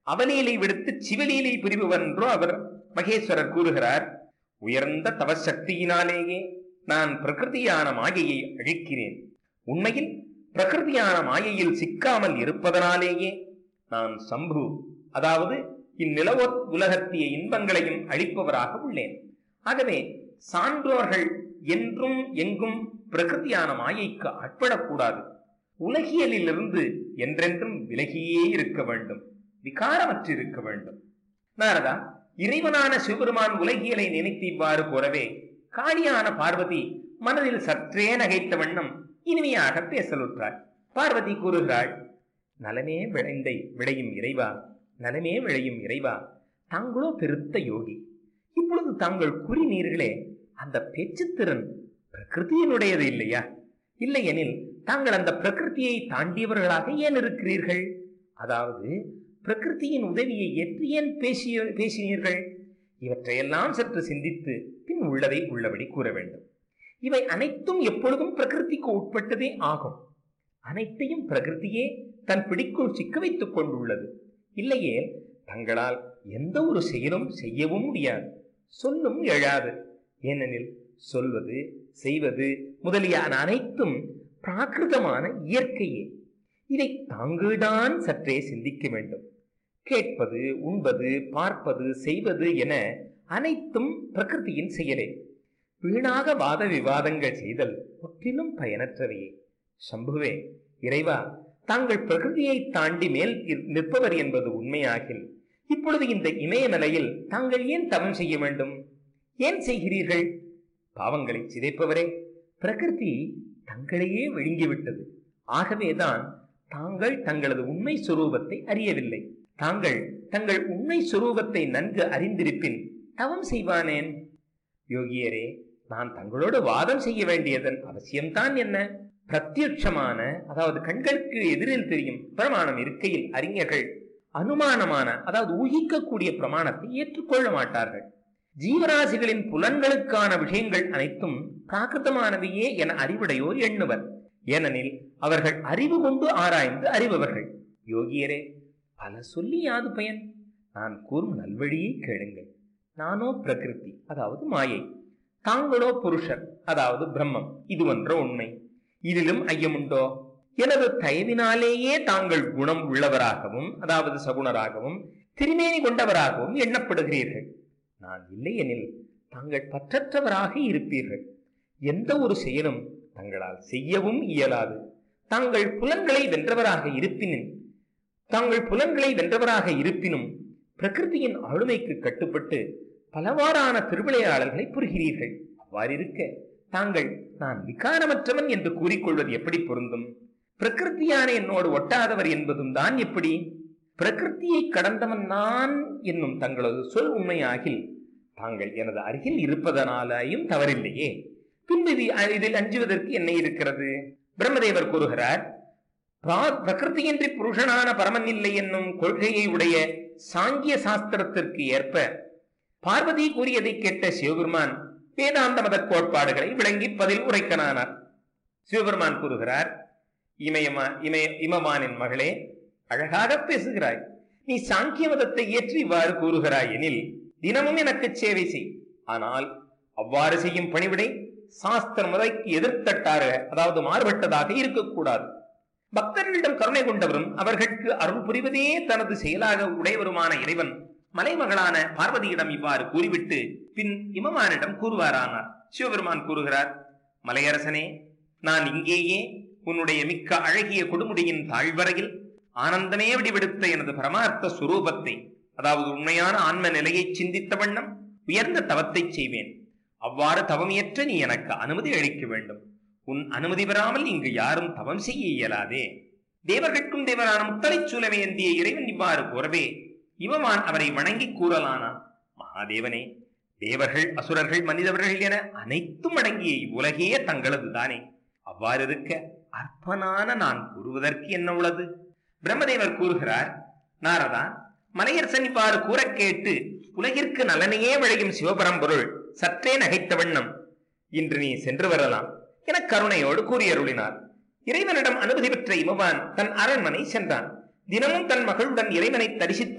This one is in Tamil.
அவலீலை விடுத்து சிவலீலை புரிபவன்றோ அவர் மகேஸ்வரர் கூறுகிறார் உயர்ந்த தவசக்தியினாலேயே நான் பிரகிருதியான மாயையை அழிக்கிறேன் உண்மையில் பிரகிருதியான மாயையில் சிக்காமல் இருப்பதனாலேயே நான் சம்பு அதாவது இந்நிலவ உலகத்திய இன்பங்களையும் அழிப்பவராக உள்ளேன் ஆகவே சான்றோர்கள் என்றும் எங்கும் பிரகிருதியான மாயைக்கு ஆட்படக்கூடாது உலகியலிலிருந்து என்றென்றும் விலகியே இருக்க வேண்டும் விகாரமற்று இருக்க வேண்டும் நாரதா இறைவனான சிவபெருமான் உலகியலை நினைத்து இவ்வாறு கூறவே காளியான பார்வதி மனதில் சற்றே நகைத்த வண்ணம் இனிமையாக பேசலுற்றாள் பார்வதி கூறுகிறாள் நலமே விளைந்தை விளையும் இறைவா நலமே விளையும் இறைவா தாங்களோ பெருத்த யோகி இப்பொழுது தாங்கள் கூறினீர்களே அந்த பேச்சுத்திறன் பிரகிருதியினுடையது இல்லையா இல்லையெனில் தாங்கள் அந்த பிரகிருதியை தாண்டியவர்களாக ஏன் இருக்கிறீர்கள் அதாவது பிரகிருதியின் உதவியை ஏற்று ஏன் பேசிய பேசினீர்கள் இவற்றையெல்லாம் சற்று சிந்தித்து பின் உள்ளதை உள்ளபடி கூற வேண்டும் இவை அனைத்தும் எப்பொழுதும் பிரகிருதிக்கு உட்பட்டதே ஆகும் அனைத்தையும் பிரகிருதியே தன் பிடிக்குள் சிக்க வைத்துக் கொண்டுள்ளது இல்லையே தங்களால் எந்த ஒரு செயலும் செய்யவும் முடியாது சொல்லும் எழாது ஏனெனில் சொல்வது செய்வது முதலியான அனைத்தும் பிராகிருதமான இயற்கையே இதை தாங்கள்தான் சற்றே சிந்திக்க வேண்டும் கேட்பது உண்பது பார்ப்பது செய்வது என அனைத்தும் பிரகிருதியின் செயலே வீணாக வாத விவாதங்கள் செய்தல் முற்றிலும் பயனற்றவையே சம்புவே இறைவா தாங்கள் பிரகிருதியை தாண்டி மேல் இர்- நிற்பவர் என்பது உண்மையாகில் இப்பொழுது இந்த இமயமலையில் தாங்கள் ஏன் தவம் செய்ய வேண்டும் ஏன் செய்கிறீர்கள் பாவங்களை சிதைப்பவரே பிரகிருதி தங்களையே விழுங்கிவிட்டது ஆகவேதான் தாங்கள் தங்களது உண்மை சுரூபத்தை அறியவில்லை தாங்கள் தங்கள் உண்மை சுரூபத்தை நன்கு அறிந்திருப்பின் தவம் செய்வானேன் யோகியரே நான் தங்களோடு வாதம் செய்ய வேண்டியதன் அவசியம்தான் என்ன பிரத்யட்சமான அதாவது கண்களுக்கு எதிரில் தெரியும் பிரமாணம் இருக்கையில் அறிஞர்கள் அனுமானமான அதாவது ஊகிக்கக்கூடிய பிரமாணத்தை ஏற்றுக்கொள்ள மாட்டார்கள் ஜீவராசிகளின் புலன்களுக்கான விஷயங்கள் அனைத்தும் பிராகிருதமானவையே என அறிவுடையோர் எண்ணுவர் ஏனெனில் அவர்கள் அறிவு கொண்டு ஆராய்ந்து அறிபவர்கள் யோகியரே பல சொல்லி யாது பயன் நான் கூறும் நல்வழியை கேளுங்கள் நானோ பிரகிருதி அதாவது மாயை தாங்களோ புருஷர் அதாவது பிரம்மம் இது ஒன்ற உண்மை இதிலும் ஐயமுண்டோ எனது தயவினாலேயே தாங்கள் குணம் உள்ளவராகவும் அதாவது சகுணராகவும் திருமேனி கொண்டவராகவும் எண்ணப்படுகிறீர்கள் நான் இல்லையெனில் தாங்கள் பற்றற்றவராக இருப்பீர்கள் எந்த ஒரு செயலும் தங்களால் செய்யவும் இயலாது தாங்கள் புலன்களை வென்றவராக இருப்பினும் தாங்கள் புலன்களை வென்றவராக இருப்பினும் பிரகிருதியின் ஆளுமைக்கு கட்டுப்பட்டு பலவாறான திருவிளையாடல்களை புரிகிறீர்கள் அவ்வாறிருக்க தாங்கள் நான் விகாரமற்றவன் என்று கூறிக்கொள்வது எப்படி பொருந்தும் பிரகிருத்தியான என்னோடு ஒட்டாதவர் என்பதும் தான் எப்படி பிரகிருத்தியை கடந்தவன் நான் என்னும் தங்களது சொல் உண்மையாகில் தாங்கள் எனது அருகில் இருப்பதனாலேயும் தவறில்லையே பின்பு இது இதில் அஞ்சுவதற்கு என்ன இருக்கிறது பிரம்மதேவர் கூறுகிறார் பிரா- பிரகிருதியின்றி புருஷனான பரமன் இல்லை என்னும் கொள்கையை உடைய சாங்கிய சாஸ்திரத்திற்கு ஏற்ப பார்வதி கூறியதை கேட்ட சிவபெருமான் வேதாந்த மத கோட்பாடுகளை விளங்கி பதில் உரைக்கனானார் சிவபெருமான் கூறுகிறார் இமயமா இமய இமமானின் மகளே அழகாக பேசுகிறாய் நீ சாங்கிய மதத்தை ஏற்றி இவ்வாறு கூறுகிறாய் எனில் தினமும் எனக்கு சேவை செய் ஆனால் அவ்வாறு செய்யும் பணிவிடை சாஸ்திர முறைக்கு எதிர்த்தட்டாக அதாவது மாறுபட்டதாக இருக்கக்கூடாது பக்தர்களிடம் கருணை கொண்டவரும் அவர்களுக்கு அருள் புரிவதே தனது செயலாக உடையவருமான இறைவன் மலைமகளான பார்வதியிடம் இவ்வாறு கூறிவிட்டு பின் இமமானிடம் கூறுவாரானார் சிவபெருமான் கூறுகிறார் மலையரசனே நான் இங்கேயே உன்னுடைய மிக்க அழகிய கொடுமுடியின் தாழ்வரையில் ஆனந்தமே வடிவெடுத்த எனது பரமார்த்த சுரூபத்தை அதாவது உண்மையான ஆன்ம நிலையை சிந்தித்த வண்ணம் உயர்ந்த தவத்தை செய்வேன் அவ்வாறு தவமியற்ற நீ எனக்கு அனுமதி அளிக்க வேண்டும் உன் அனுமதி பெறாமல் இங்கு யாரும் தவம் செய்ய இயலாதே தேவர்கட்கும் தேவரான முத்தலைச் சூலமே ஏந்திய இறைவன் இவ்வாறு கூறவே இவமான் அவரை வணங்கி கூறலானான் மகாதேவனே தேவர்கள் அசுரர்கள் மனிதவர்கள் என அனைத்தும் அடங்கிய இவ்வுலகே தங்களது தானே அவ்வாறு இருக்க அற்பனான நான் கூறுவதற்கு என்ன உள்ளது பிரம்மதேவர் கூறுகிறார் நாரதா மலையரசன் இவ்வாறு கூறக் கேட்டு உலகிற்கு நலனையே விளையும் சிவபரம்பொருள் சற்றே நகைத்த வண்ணம் இன்று நீ சென்று வரலாம் என கருணையோடு கூறியருளினார் இறைவனிடம் அனுமதி பெற்ற இமவான் தன் அரண்மனை சென்றான் தினமும் தன் மகளுடன் இறைவனை தரிசித்து